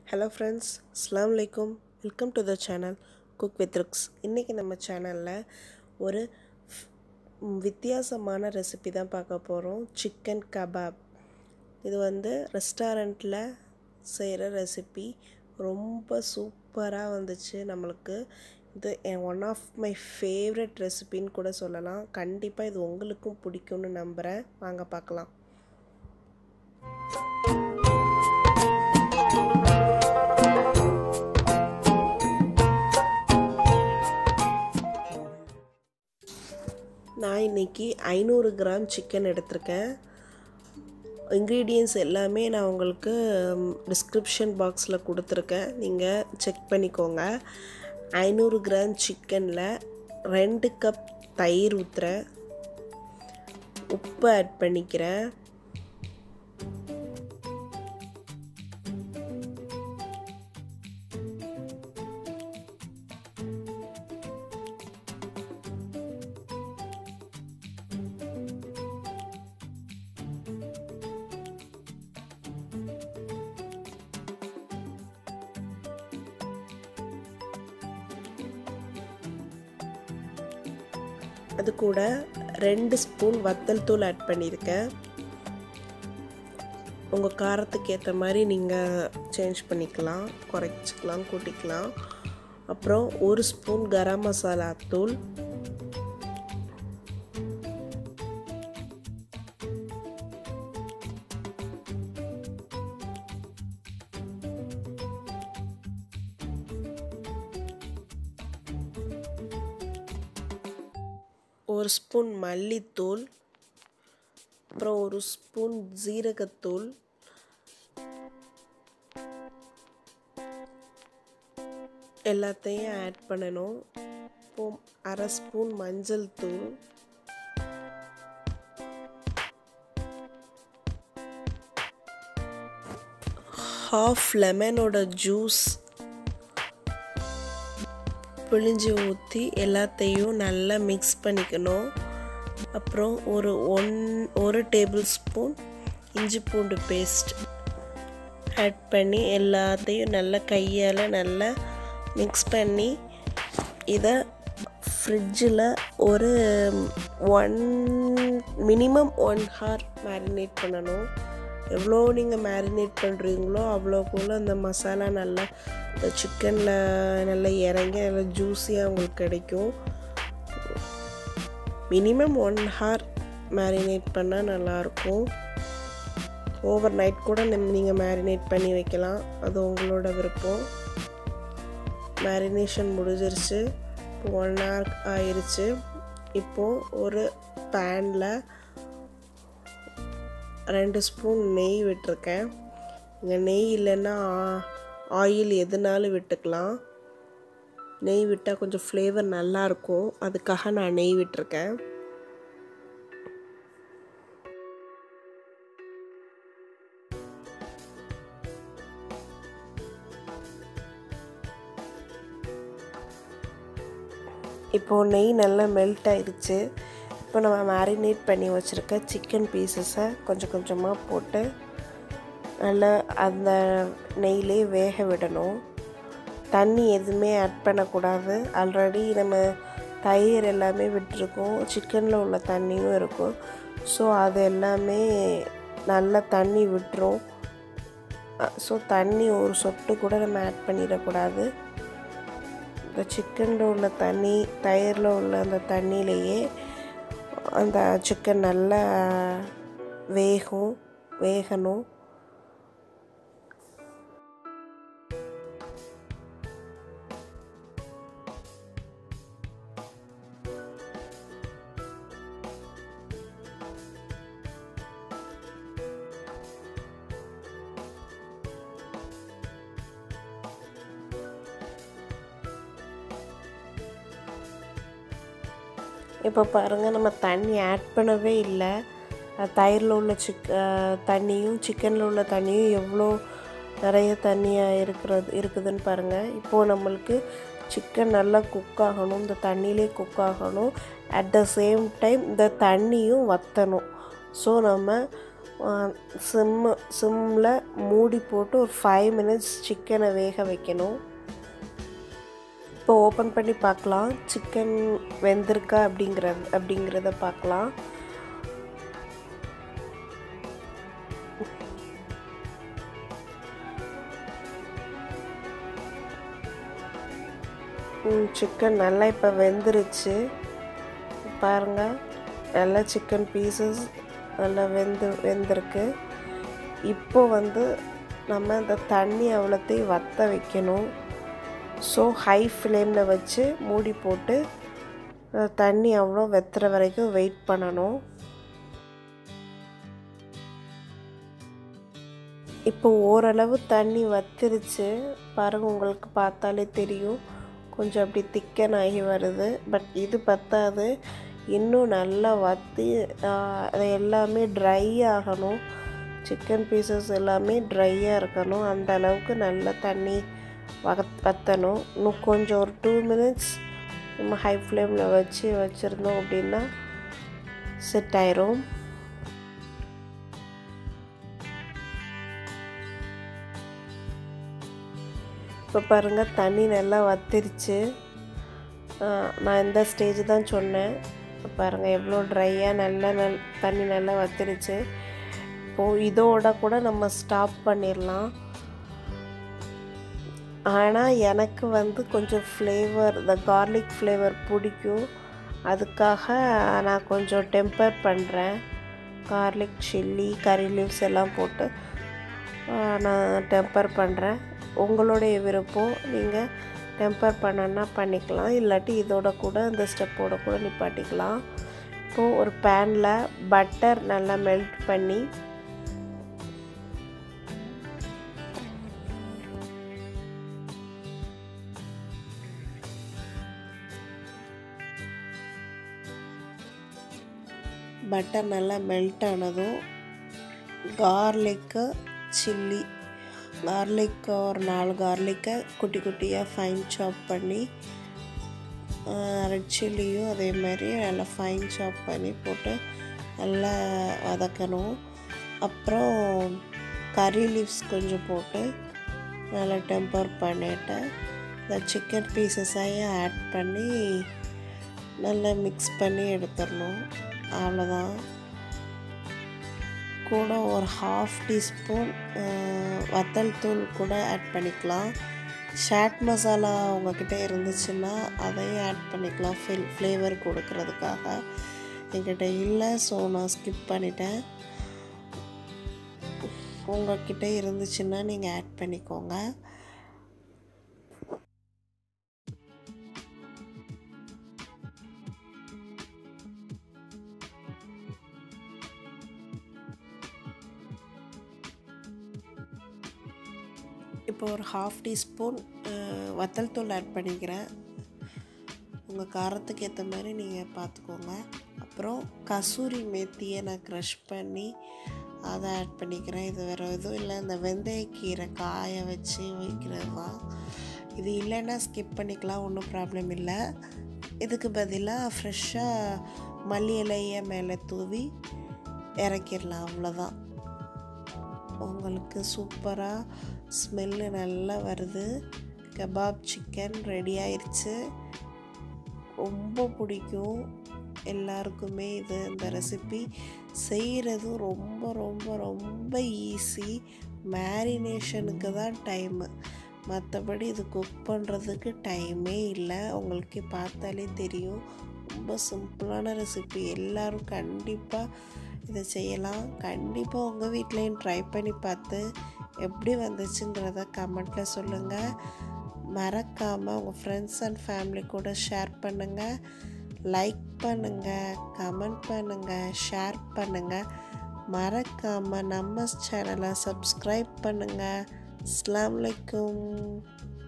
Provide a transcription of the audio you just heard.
hello friends அஸ்லாம் வலைக்கும் welcome to the channel cook with Ruks இன்றைக்கி நம்ம சேனலில் ஒரு ஃப்- ம், வித்தியாசமான ரெசிபி தான் பார்க்க போகிறோம் சிக்கன் கபாப் இது வந்து ரெஸ்டாரண்ட்டில் செய்கிற ரெசிபி ரொம்ப சூப்பராக வந்துச்சு நம்மளுக்கு இது ஒன் ஆஃப் மை ஃபேவரட் ரெசிபின்னு கூட சொல்லலாம் கண்டிப்பாக இது உங்களுக்கும் பிடிக்கும்னு நம்புகிறேன் வாங்க பார்க்கலாம் நான் இன்னைக்கு ஐநூறு கிராம் சிக்கன் எடுத்திருக்கேன் இன்க்ரீடியன்ஸ் எல்லாமே நான் உங்களுக்கு டிஸ்கிரிப்ஷன் பாக்ஸில் கொடுத்துருக்கேன் நீங்கள் செக் பண்ணிக்கோங்க ஐநூறு கிராம் சிக்கனில் ரெண்டு கப் தயிர் ஊற்றுறேன் உப்பு ஆட் பண்ணிக்கிறேன் அது கூட ரெண்டு ஸ்பூன் வத்தல் தூள் ஆட் பண்ணியிருக்கேன் உங்கள் காரத்துக்கு ஏற்ற மாதிரி நீங்கள் சேஞ்ச் பண்ணிக்கலாம் குறைச்சிக்கலாம் கூட்டிக்கலாம் அப்புறம் ஒரு ஸ்பூன் கரம் மசாலா தூள் ஒரு ஸ்பூன் மல்லித்தூள் அப்புறம் ஒரு ஸ்பூன் ஜீரகத்தூள் எல்லாத்தையும் ஆட் பண்ணணும் இப்போ அரை ஸ்பூன் மஞ்சள் தூள் ஹாஃப் லெமனோட ஜூஸ் பிழிஞ்சு ஊற்றி எல்லாத்தையும் நல்லா மிக்ஸ் பண்ணிக்கணும் அப்புறம் ஒரு ஒன் ஒரு டேபிள் ஸ்பூன் இஞ்சி பூண்டு பேஸ்ட் ஆட் பண்ணி எல்லாத்தையும் நல்லா கையால் நல்லா மிக்ஸ் பண்ணி இதை ஃப்ரிட்ஜில் ஒரு one minimum one hour marinate பண்ணணும் எவ்வளோ நீங்கள் மேரினேட் பண்ணுறீங்களோ அவ்வளோக்குள்ள அந்த மசாலா நல்லா இந்த சிக்கனில் நல்லா இறங்கி நல்லா ஜூஸியாக உங்களுக்கு கிடைக்கும் மினிமம் ஒன் ஹார் மேரினேட் பண்ணால் நல்லாயிருக்கும் ஓவர் நைட் கூட நீங்கள் மேரினேட் பண்ணி வைக்கலாம் அது உங்களோட விருப்பம் மேரினேஷன் முடிஞ்சிருச்சு இப்போ ஒன் ஹவர் ஆயிடுச்சு இப்போது ஒரு பேனில் ரெண்டு ஸ்பூன் நெய் விட்டுருக்கேன் இங்கே நெய் இல்லைன்னா ஆயில் எதுனாலும் விட்டுக்கலாம் நெய் விட்டால் கொஞ்சம் ஃப்ளேவர் நல்லாயிருக்கும் அதுக்காக நான் நெய் விட்டுருக்கேன் இப்போது நெய் நல்லா மெல்ட் ஆயிடுச்சு இப்போ நம்ம மேரினேட் பண்ணி வச்சுருக்க சிக்கன் பீசஸை கொஞ்சம் கொஞ்சமாக போட்டு நல்லா அந்த நெய்லே வேக விடணும் தண்ணி எதுவுமே ஆட் பண்ணக்கூடாது ஆல்ரெடி நம்ம தயிர் எல்லாமே விட்டுருக்கோம் சிக்கனில் உள்ள தண்ணியும் இருக்கும் ஸோ அது எல்லாமே நல்லா தண்ணி விட்டுரும் ஸோ தண்ணி ஒரு சொட்டு கூட நம்ம ஆட் பண்ணிடக்கூடாது இந்த சிக்கனில் உள்ள தண்ணி தயிரில் உள்ள அந்த தண்ணியிலையே அந்த சிக்கன் நல்லா வேகும் வேகணும் இப்போ பாருங்கள் நம்ம தண்ணி ஆட் பண்ணவே இல்லை தயிரில் உள்ள சிக் தண்ணியும் சிக்கனில் உள்ள தண்ணியும் எவ்வளோ நிறைய தண்ணியாக இருக்கிறது இருக்குதுன்னு பாருங்கள் இப்போது நம்மளுக்கு சிக்கன் நல்லா குக் ஆகணும் இந்த தண்ணியிலே குக் ஆகணும் அட் த சேம் டைம் இந்த தண்ணியும் வற்றணும் ஸோ நம்ம சிம்மு சிம்மில் மூடி போட்டு ஒரு ஃபைவ் மினிட்ஸ் சிக்கனை வேக வைக்கணும் இப்போ ஓப்பன் பண்ணி பார்க்கலாம் சிக்கன் வெந்திருக்கா அப்படிங்கிறது அப்படிங்கிறத பார்க்கலாம் சிக்கன் நல்லா இப்போ வெந்துருச்சு பாருங்கள் நல்லா சிக்கன் பீசஸ் நல்லா வெந்து வெந்திருக்கு இப்போ வந்து நம்ம இந்த தண்ணி அவ்வளோத்தையும் வற்ற வைக்கணும் ஸோ ஹை ஃப்ளேமில் வச்சு மூடி போட்டு தண்ணி அவ்வளோ வெத்துற வரைக்கும் வெயிட் பண்ணணும் இப்போ ஓரளவு தண்ணி வத்திருச்சு பாருங்கள் உங்களுக்கு பார்த்தாலே தெரியும் கொஞ்சம் அப்படி திக்கன் ஆகி வருது பட் இது பத்தாது இன்னும் நல்லா வற்றி அது எல்லாமே ட்ரை ஆகணும் சிக்கன் பீசஸ் எல்லாமே ட்ரையாக இருக்கணும் அந்த அளவுக்கு நல்லா தண்ணி வக வற்றணும் இன்னும் கொஞ்சம் ஒரு டூ மினிட்ஸ் நம்ம ஹை ஃப்ளேமில் வச்சு வச்சுருந்தோம் அப்படின்னா செட் ஆயிரும் இப்போ பாருங்கள் தண்ணி நல்லா வத்திருச்சு நான் இந்த ஸ்டேஜ் தான் சொன்னேன் பாருங்கள் எவ்வளோ ட்ரையாக நல்லா நல் தண்ணி நல்லா வத்திருச்சு இப்போது இதோட கூட நம்ம ஸ்டாப் பண்ணிடலாம் ஆனால் எனக்கு வந்து கொஞ்சம் ஃப்ளேவர் இந்த கார்லிக் ஃப்ளேவர் பிடிக்கும் அதுக்காக நான் கொஞ்சம் டெம்பர் பண்ணுறேன் கார்லிக் சில்லி கறி லீவ்ஸ் எல்லாம் போட்டு நான் டெம்பர் பண்ணுறேன் உங்களுடைய விருப்பம் நீங்கள் டெம்பர் பண்ணனா பண்ணிக்கலாம் இல்லாட்டி இதோட கூட இந்த ஸ்டெப்போட கூட நிப்பாட்டிக்கலாம் இப்போது ஒரு பேனில் பட்டர் நல்லா மெல்ட் பண்ணி பட்டர் நல்லா மெல்ட் ஆனதும் கார்லிக்கு சில்லி கார்லிக் ஒரு நாலு கார்லிக்கை குட்டி குட்டியாக ஃபைன் சாப் பண்ணி ரெட் சில்லியும் அதே மாதிரி நல்லா ஃபைன் சாப் பண்ணி போட்டு நல்லா வதக்கணும் அப்புறம் கறி லீவ்ஸ் கொஞ்சம் போட்டு நல்லா டெம்பர் பண்ணிவிட்டு இந்த சிக்கன் பீசஸையும் ஆட் பண்ணி நல்லா மிக்ஸ் பண்ணி எடுத்துடணும் அவ்வளோதான் கூட ஒரு ஹாஃப் டீஸ்பூன் வத்தல் தூள் கூட ஆட் பண்ணிக்கலாம் ஷாட் மசாலா உங்ககிட்ட இருந்துச்சுன்னா அதையும் ஆட் பண்ணிக்கலாம் ஃபில் ஃப்ளேவர் கொடுக்கறதுக்காக என்கிட்ட இல்லை ஸோ நான் ஸ்கிப் பண்ணிட்டேன் உங்ககிட்ட இருந்துச்சுன்னா நீங்கள் ஆட் பண்ணிக்கோங்க இப்போ ஒரு ஹாஃப் டீஸ்பூன் வத்தல் தூள் ஆட் பண்ணிக்கிறேன் உங்கள் காரத்துக்கு ஏற்ற மாதிரி நீங்கள் பார்த்துக்கோங்க அப்புறம் கசூரி மேத்தியை நான் க்ரஷ் பண்ணி அதை ஆட் பண்ணிக்கிறேன் இது வேறு எதுவும் இல்லை இந்த வெந்தயக்கீரை காய வச்சு வைக்கிறது தான் இது இல்லைன்னா ஸ்கிப் பண்ணிக்கலாம் ஒன்றும் ப்ராப்ளம் இல்லை இதுக்கு பதிலாக ஃப்ரெஷ்ஷாக மல்லி இலையை மேலே தூவி இறக்கிடலாம் அவ்வளோதான் உங்களுக்கு சூப்பராக ஸ்மெல்லு நல்லா வருது கபாப் சிக்கன் ரெடி ஆயிடுச்சு ரொம்ப பிடிக்கும் எல்லாருக்குமே இது இந்த ரெசிபி செய்கிறதும் ரொம்ப ரொம்ப ரொம்ப ஈஸி மேரினேஷனுக்கு தான் டைமு மற்றபடி இது குக் பண்ணுறதுக்கு டைமே இல்லை உங்களுக்கு பார்த்தாலே தெரியும் ரொம்ப சிம்பிளான ரெசிபி எல்லோரும் கண்டிப்பாக இதை செய்யலாம் கண்டிப்பாக உங்கள் வீட்லேயும் ட்ரை பண்ணி பார்த்து எப்படி வந்துச்சுங்கிறத கமெண்ட்டில் சொல்லுங்கள் மறக்காமல் உங்கள் ஃப்ரெண்ட்ஸ் அண்ட் ஃபேமிலி கூட ஷேர் பண்ணுங்கள் லைக் பண்ணுங்கள் கமெண்ட் பண்ணுங்கள் ஷேர் பண்ணுங்கள் மறக்காமல் நம்ம சேனலை சப்ஸ்கிரைப் பண்ணுங்கள் அஸ்லாம் வலைக்கும்